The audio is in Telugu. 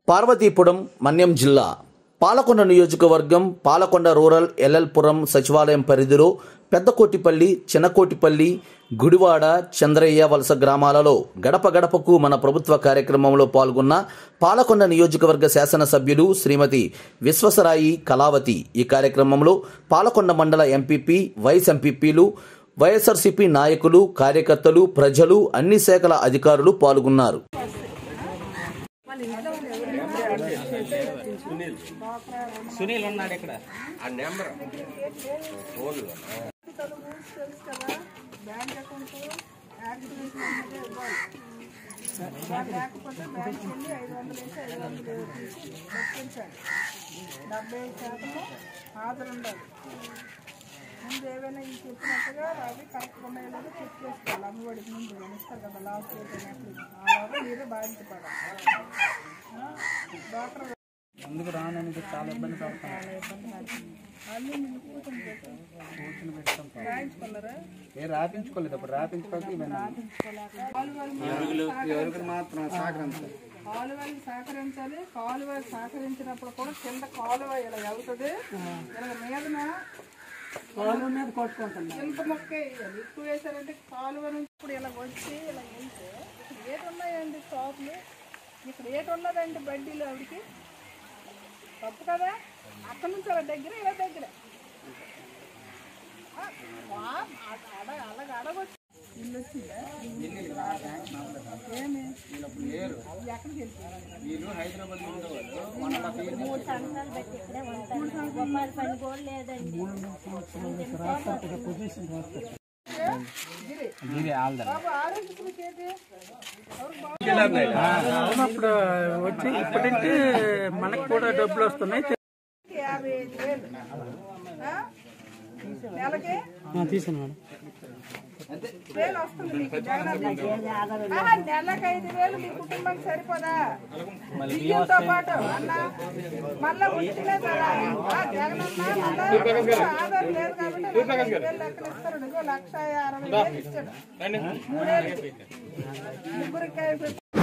పార్వతీపురం మన్యం జిల్లా పాలకొండ నియోజకవర్గం పాలకొండ రూరల్ ఎల్ఎల్పురం సచివాలయం పరిధిలో పెద్దకోటిపల్లి చిన్నకోటిపల్లి గుడివాడ చంద్రయ్య వలస గ్రామాలలో గడప గడపకు మన ప్రభుత్వ కార్యక్రమంలో పాల్గొన్న పాలకొండ నియోజకవర్గ శాసనసభ్యులు శ్రీమతి విశ్వసరాయి కళావతి ఈ కార్యక్రమంలో పాలకొండ మండల ఎంపీపీ వైస్ ఎంపీపీలు వైఎస్ఆర్సీపీ నాయకులు కార్యకర్తలు ప్రజలు అన్ని శాఖల అధికారులు పాల్గొన్నారు సునీల్ ఉన్నాడు ఇక్కడ తెలుగు తెలుసు కదా బ్యాంక్ అకౌంట్ యాక్టివేషన్ అంటే ఇవ్వాలి అది లేకపోతే బ్యాంక్కి వెళ్ళి ఐదు వందలు వేసి ఐదు వందలు తీసి లెక్కించాలి డెబ్బై ఐదు శాతము హాజరు ఉండాలి ముందు ఏవైనా ఈ చెప్పినట్టుగా అవి కరెక్ట్ ఉన్నాయో లేదో చెక్ చేసుకోవాలి అమ్మఒడికి ముందు కానీ ఇస్తారు కదా లాస్ట్ అయిపోయినట్లు అలాగా మీరే బాధ్యత పడాలి డాక్టర్ అందుకు రానందుకు చాలా ఇబ్బంది పడతాను అన్నీ నిన్ను కూర్చొని పెట్టు కూర్చుని పెడతాం రాయించుకున్నారా ఏ రాపించుకోలేదు అప్పుడు రాపించుకోక ఇవన్నీ ఎవరికి మాత్రం సహకరించాలి కాలువకి సహకరించాలి కాలువ సహకరించినప్పుడు కూడా కింద కాలువ ఇలా వెళ్తుంది ఇలా మీదన కాలువ మీద కొట్టుకుంటుంది ఇంత మొక్క వేయాలి ఎక్కువ వేసారంటే కాలువ నుంచి ఇప్పుడు ఇలా వచ్చి ఇలా వెళ్తే ఇక్కడ ఏటి ఉన్నాయండి షాపులు ఇక్కడ ఏటి ఉన్నదండి బడ్డీలు ఆవిడకి తప్పు కదా అక్కడ నుంచి అలా దగ్గర ఇలా దగ్గర ఆ, వా- అడ- అడ- అలాగ అడగొచ్చు ఇల్లు వచ్చిందా ఏమి వీళ్ళప్పుడు లేరు ఎక్కడికి వెళ్ళిపోయారు వీళ్ళు హైదరాబాద్ లో ఉండేవాళ్ళు వన్ అండ్ హాఫ్ ఇయర్ మూడు సంవత్సరాలు బట్టి ఇక్కడే ఉంటాను రూపాయల పని కూడా లేదండి ఇది ఆల్దా బాబు ఆరోగ్యశ్రీకి ఏంటి ఎవరికి అవునప్పుడు వచ్చి ఇప్పటింటే మనకు కూడా డబ్బులు వస్తున్నాయి బాగుంది యాభై ఐదు వేలు ఆ? నెలకి తీసాను మేడం వేలు వస్తుంది మీకు జగనన్న ఆహా, నెలకి ఐదు వేలు మీ కుటుంబానికి సరిపోదా బియ్యంతో పాటు అన్న మళ్ళా ఉట్టినే కదా ఆ, జగనన్న మళ్ళా ఆధార్ లేదు కాబట్టి నాకు ఐదు వేలు లెక్కన ఇస్తారు ఇదిగో లక్ష అరవై వేలు ఇచ్చాడు మూడేళ్ళకి ముగ్గురికి